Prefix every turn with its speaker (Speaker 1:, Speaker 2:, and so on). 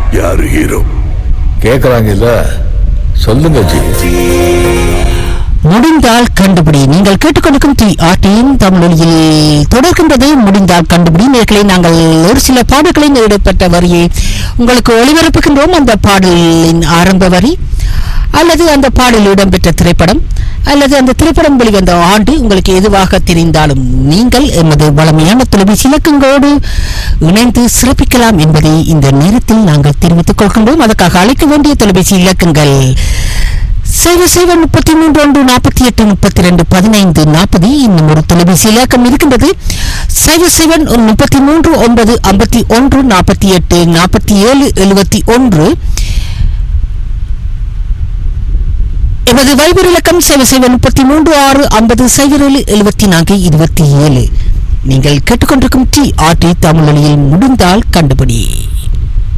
Speaker 1: யாரு ஹீரோ
Speaker 2: கேக்குறாங்கல்ல சொல்லுங்க ஜி
Speaker 3: முடிந்தால் கண்டுபிடி நீங்கள் கேட்டுக்கொண்டிருக்கும் டி ஆர்டியின் தமிழொலியில் தொடர்கின்றது முடிந்தால் கண்டுபிடி நேர்களை நாங்கள் ஒரு சில பாடல்களின் இடப்பட்ட வரியை உங்களுக்கு ஒளிபரப்புகின்றோம் அந்த பாடலின் ஆரம்ப வரி அல்லது அந்த பாடலில் இடம்பெற்ற திரைப்படம் அல்லது அந்த திரைப்படம் வெளிவந்த ஆண்டு உங்களுக்கு எதுவாக தெரிந்தாலும் நீங்கள் எமது வளமையான தொலைபேசி இலக்கங்களோடு இணைந்து சிறப்பிக்கலாம் என்பதை இந்த நேரத்தில் நாங்கள் தெரிவித்துக் கொள்கின்றோம் அதற்காக அழைக்க வேண்டிய தொலைபேசி இலக்கங்கள் சைவ சைவ முப்பத்தி மூன்று ஒன்று நாற்பத்தி எட்டு முப்பத்தி ரெண்டு பதினைந்து நாற்பது இன்னும் ஒரு தொலைபேசி இலக்கம் இருக்கின்றது சைவ சைவன் முப்பத்தி மூன்று ஒன்பது ஐம்பத்தி ஒன்று நாற்பத்தி எட்டு நாற்பத்தி ஏழு எழுபத்தி ஒன்று எமது வைபர் இலக்கம் சைவ சைவ முப்பத்தி மூன்று ஆறு ஐம்பது சைபர் ஏழு எழுபத்தி நான்கு இருபத்தி ஏழு நீங்கள் கேட்டுக்கொண்டிருக்கும் டி ஆர்டி தமிழொலியில் முடிந்தால் கண்டுபிடி